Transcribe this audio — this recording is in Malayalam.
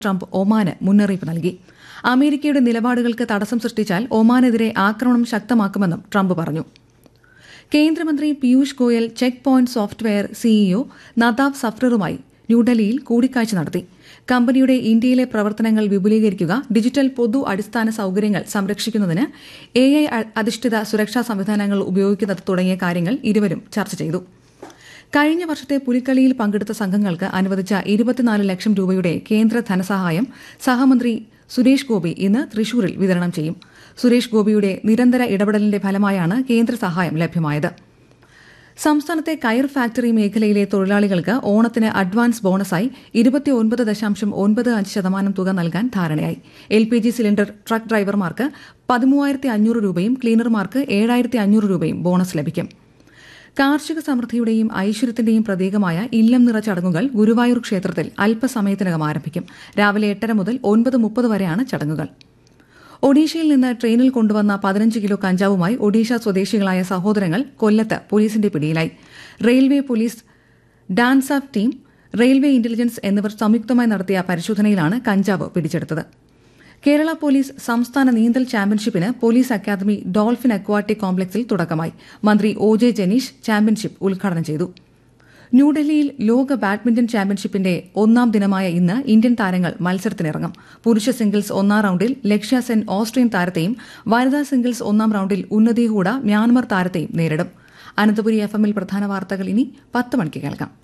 ട്രംപ് ഒമാന് മുന്നറിയിപ്പ് നൽകി അമേരിക്കയുടെ നിലപാടുകൾക്ക് തടസ്സം സൃഷ്ടിച്ചാൽ ഒമാനെതിരെ ആക്രമണം ശക്തമാക്കുമെന്നും ട്രംപ് പറഞ്ഞു കേന്ദ്രമന്ത്രി Piyush Goyal Check Point software CEO Nadav സഫ്രറുമായി ന്യൂഡൽഹിയിൽ കൂടിക്കാഴ്ച നടത്തി കമ്പനിയുടെ ഇന്ത്യയിലെ പ്രവർത്തനങ്ങൾ വിപുലീകരിക്കുക ഡിജിറ്റൽ പൊതു അടിസ്ഥാന സൌകര്യങ്ങൾ സംരക്ഷിക്കുന്നതിന് എ ഐ അധിഷ്ഠിത സുരക്ഷാ സംവിധാനങ്ങൾ ഉപയോഗിക്കുന്നത് തുടങ്ങിയ കാര്യങ്ങൾ ഇരുവരും ചർച്ച ചെയ്തു കഴിഞ്ഞ വർഷത്തെ പുലിക്കളിയിൽ പങ്കെടുത്ത സംഘങ്ങൾക്ക് അനുവദിച്ച ഇരുപത്തിനാല് ലക്ഷം രൂപയുടെ കേന്ദ്ര ധനസഹായം സഹമന്ത്രി സുരേഷ് ഗോപി ഇന്ന് തൃശൂരിൽ വിതരണം ചെയ്യും സുരേഷ് ഗോപിയുടെ നിരന്തര ഇടപെടലിന്റെ ഫലമായാണ് കേന്ദ്ര സഹായം ലഭ്യമായത് സംസ്ഥാനത്തെ കയർ ഫാക്ടറി മേഖലയിലെ തൊഴിലാളികൾക്ക് ഓണത്തിന് അഡ്വാൻസ് ബോണസായി ഇരുപത്തിയൊൻപത് ദശാംശം ഒൻപത് അഞ്ച് ശതമാനം തുക നൽകാൻ ധാരണയായി L P G cylinder truck ഡ്രൈവർമാർക്ക് പതിമൂവായിരത്തി അഞ്ഞൂറ് രൂപയും ക്ലീനർമാർക്ക് ഏഴായിരത്തി അഞ്ഞൂറ് രൂപയും ബോണസ് ലഭിക്കും കാർഷിക സമൃദ്ധിയുടെയും ഐശ്വര്യത്തിന്റെയും പ്രതീകമായ ഇല്ലം നിറ ചടങ്ങുകൾ ഗുരുവായൂർ ക്ഷേത്രത്തിൽ അല്പസമയത്തിനകം ആരംഭിക്കും രാവിലെ എട്ടര മുതൽ ഒൻപത് മുപ്പത് വരെയാണ് ചടങ്ങുകൾ ഒഡീഷയിൽ നിന്ന് ട്രെയിനിൽ കൊണ്ടുവന്ന പതിനഞ്ച് കിലോ കഞ്ചാവുമായി ഒഡീഷ സ്വദേശികളായ സഹോദരങ്ങൾ കൊല്ലത്ത് പോലീസിന്റെ പിടിയിലായി railway police DANSAF team railway intelligence എന്നിവർ സംയുക്തമായി നടത്തിയ പരിശോധനയിലാണ് കഞ്ചാവ് പിടിച്ചെടുത്തത് കേരള പോലീസ് സംസ്ഥാന നീന്തൽ ചാമ്പ്യൻഷിപ്പിന് പോലീസ് അക്കാദമി ഡോൾഫിൻ അക്വാട്ടിക് കോംപ്ലക്സിൽ തുടക്കമായി മന്ത്രി ഒ ജെ ജനീഷ് ചാമ്പ്യൻഷിപ്പ് ഉദ്ഘാടനം ചെയ്തു ന്യൂഡൽഹിയിൽ ലോക ബാഡ്മിന്റൺ ചാമ്പ്യൻഷിപ്പിന്റെ ഒന്നാം ദിനമായ ഇന്ന് ഇന്ത്യൻ താരങ്ങൾ മത്സരത്തിനിറങ്ങും പുരുഷ സിംഗിൾസ് ഒന്നാം റൌണ്ടിൽ ലക്ഷ്യ സെൻ ഓസ്ട്രിയൻ താരത്തെയും വനിതാ സിംഗിൾസ് ഒന്നാം റൌണ്ടിൽ ഉന്നതി ഹൂഡ മ്യാൻമർ താരത്തെയും നേരിടും അനന്തപുരി എഫ് എമ്മിൽ പ്രധാന വാർത്തകൾ ഇനി പത്ത് മണിക്ക് കേൾക്കാം